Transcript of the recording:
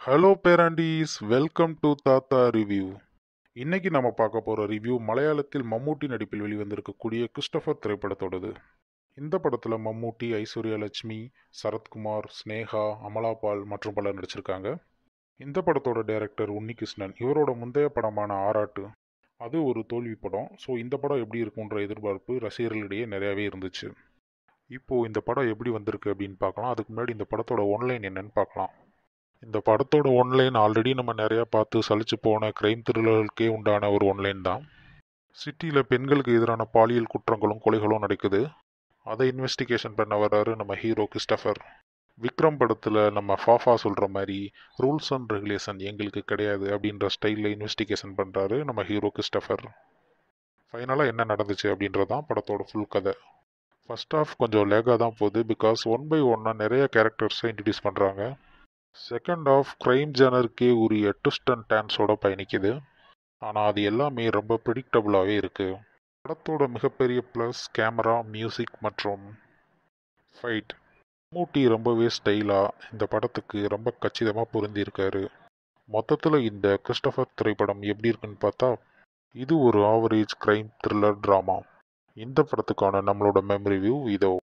hello பேரண்டீஸ் welcome to Thatha review இன்னைக்கு நம்ம பார்க்க போகிற ரிவ்யூ மலையாளத்தில் மம்மூட்டி நடிப்பில் வெளிவந்திருக்கக்கூடிய கிறிஸ்டபர் திரைப்படத்தோடது இந்த படத்தில் மம்மூட்டி ஐஸ்வர்யா லட்சுமி சரத்குமார் ஸ்னேகா அமலாபால் மற்றும் பலர் நடிச்சிருக்காங்க இந்த படத்தோட டைரக்டர் உன்னிகிருஷ்ணன் இவரோட முந்தைய படமான ஆராட்டு அது ஒரு தோல்வி படம் ஸோ இந்த படம் எப்படி இருக்குன்ற எதிர்பார்ப்பு ரசிகர்களிடையே நிறையாவே இருந்துச்சு இப்போது இந்த படம் எப்படி வந்திருக்கு அப்படின்னு பார்க்கலாம் அதுக்கு முன்னாடி இந்த படத்தோட ஒன்லைன் என்னன்னு பார்க்கலாம் இந்த படத்தோட ஒன்லைன் ஆல்ரெடி நம்ம நிறையா பார்த்து சலிச்சு போன கிரைம் த்ரில்லர்களுக்கே உண்டான ஒரு ஒன்லைன் தான் சிட்டியில் பெண்களுக்கு எதிரான பாலியல் குற்றங்களும் கொலைகளும் நடக்குது அதை இன்வெஸ்டிகேஷன் பண்ண வர்றாரு நம்ம ஹீரோ கிறிஸ்டபர் விக்ரம் படத்தில் நம்ம ஃபாஃபா சொல்கிற மாதிரி ரூல்ஸ் அண்ட் ரெகுலேஷன் எங்களுக்கு கிடையாது அப்படின்ற ஸ்டைலில் இன்வெஸ்டிகேஷன் பண்ணுறாரு நம்ம ஹீரோ கிறிஸ்டபர் ஃபைனலாக என்ன நடந்துச்சு அப்படின்றது தான் படத்தோட ஃபுல் கதை ஃபர்ஸ்ட் ஆஃப் கொஞ்சம் லேகாக தான் போகுது பிகாஸ் ஒன் பை ஒன்னாக நிறைய கேரக்டர்ஸை இன்ட்ரடியூஸ் பண்ணுறாங்க செகண்ட் ஆஃப் க்ரைம் ஜேனருக்கே உரிய ட்விஸ்ட் அண்ட் டான்ஸோட பயணிக்குது ஆனால் அது எல்லாமே ரொம்ப ப்ரிடிக்டபுளாகவே இருக்குது படத்தோட மிகப்பெரிய ப்ளஸ் கேமரா மியூசிக் மற்றும் ஃபைட் மூட்டி ரொம்பவே ஸ்டைலாக இந்த படத்துக்கு ரொம்ப கச்சிதமாக பொருந்தியிருக்காரு மொத்தத்தில் இந்த கிறிஸ்டபர் திரைப்படம் எப்படி இருக்குன்னு பார்த்தா இது ஒரு ஆவரேஜ் க்ரைம் த்ரில்லர் ட்ராமா இந்த படத்துக்கான நம்மளோட மெமரி வியூ இதோ